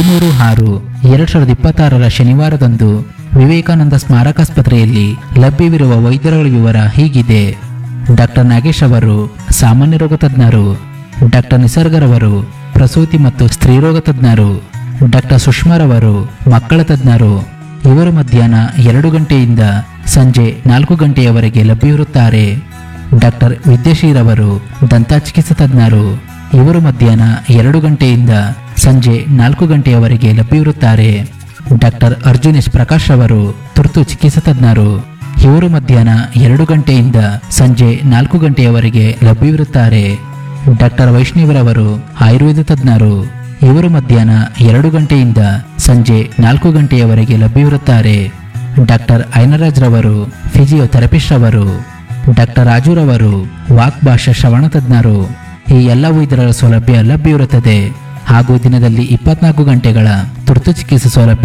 ಹದಿಮೂರು ಆರು ಎರಡ್ ಸಾವಿರದ ಇಪ್ಪತ್ತಾರರ ಶನಿವಾರದಂದು ವಿವೇಕಾನಂದ ಸ್ಮಾರಕಾಸ್ಪತ್ರೆಯಲ್ಲಿ ಲಭ್ಯವಿರುವ ವೈದ್ಯರುಗಳ ವಿವರ ಹೀಗಿದೆ ಡಾಕ್ಟರ್ ನಾಗೇಶ್ ಅವರು ಸಾಮಾನ್ಯ ರೋಗ ತಜ್ಞರು ಡಾಕ್ಟರ್ ನಿಸರ್ಗರವರು ಪ್ರಸೂತಿ ಮತ್ತು ಸ್ತ್ರೀರೋಗ ತಜ್ಞರು ಡಾಕ್ಟರ್ ಸುಷ್ಮಾರವರು ಮಕ್ಕಳ ತಜ್ಞರು ಇವರು ಮಧ್ಯಾಹ್ನ ಎರಡು ಗಂಟೆಯಿಂದ ಸಂಜೆ ನಾಲ್ಕು ಗಂಟೆಯವರೆಗೆ ಲಭ್ಯವಿರುತ್ತಾರೆ ಡಾಕ್ಟರ್ ವಿದ್ಯಾಶ್ರೀರವರು ದಂತ ಚಿಕಿತ್ಸಾ ತಜ್ಞರು ಇವರು ಮಧ್ಯಾಹ್ನ ಎರಡು ಗಂಟೆಯಿಂದ ಸಂಜೆ ನಾಲ್ಕು ಗಂಟೆಯವರೆಗೆ ಲಭ್ಯವಿರುತ್ತಾರೆ ಡಾಕ್ಟರ್ ಅರ್ಜುನೇಶ್ ಪ್ರಕಾಶ್ ಅವರು ತುರ್ತು ಚಿಕಿತ್ಸಾ ತಜ್ಞರು ಇವರು ಮಧ್ಯಾಹ್ನ ಎರಡು ಗಂಟೆಯಿಂದ ಸಂಜೆ ನಾಲ್ಕು ಗಂಟೆಯವರೆಗೆ ಲಭ್ಯವಿರುತ್ತಾರೆ ಡಾಕ್ಟರ್ ವೈಷ್ಣವರವರು ಆಯುರ್ವೇದ ತಜ್ಞರು ಇವರು ಮಧ್ಯಾಹ್ನ ಎರಡು ಗಂಟೆಯಿಂದ ಸಂಜೆ ನಾಲ್ಕು ಗಂಟೆಯವರೆಗೆ ಲಭ್ಯವಿರುತ್ತಾರೆ ಡಾಕ್ಟರ್ ಐನರಾಜ್ ರವರು ಫಿಸಿಯೋಥೆರಪಿಸ್ಟ್ ರವರು ಡಾಕ್ಟರ್ ರಾಜುರವರು ವಾಕ್ ಭಾಷಾ ಶ್ರವಣ ತಜ್ಞರು ಈ ಎಲ್ಲ ವೈದ್ಯರ ಸೌಲಭ್ಯ ಲಭ್ಯವಿರುತ್ತದೆ ಹಾಗೂ ದಿನದಲ್ಲಿ ಇಪ್ಪತ್ನಾಲ್ಕು ಗಂಟೆಗಳ ತುರ್ತು ಚಿಕಿತ್ಸೆ ಸೌಲಭ್ಯ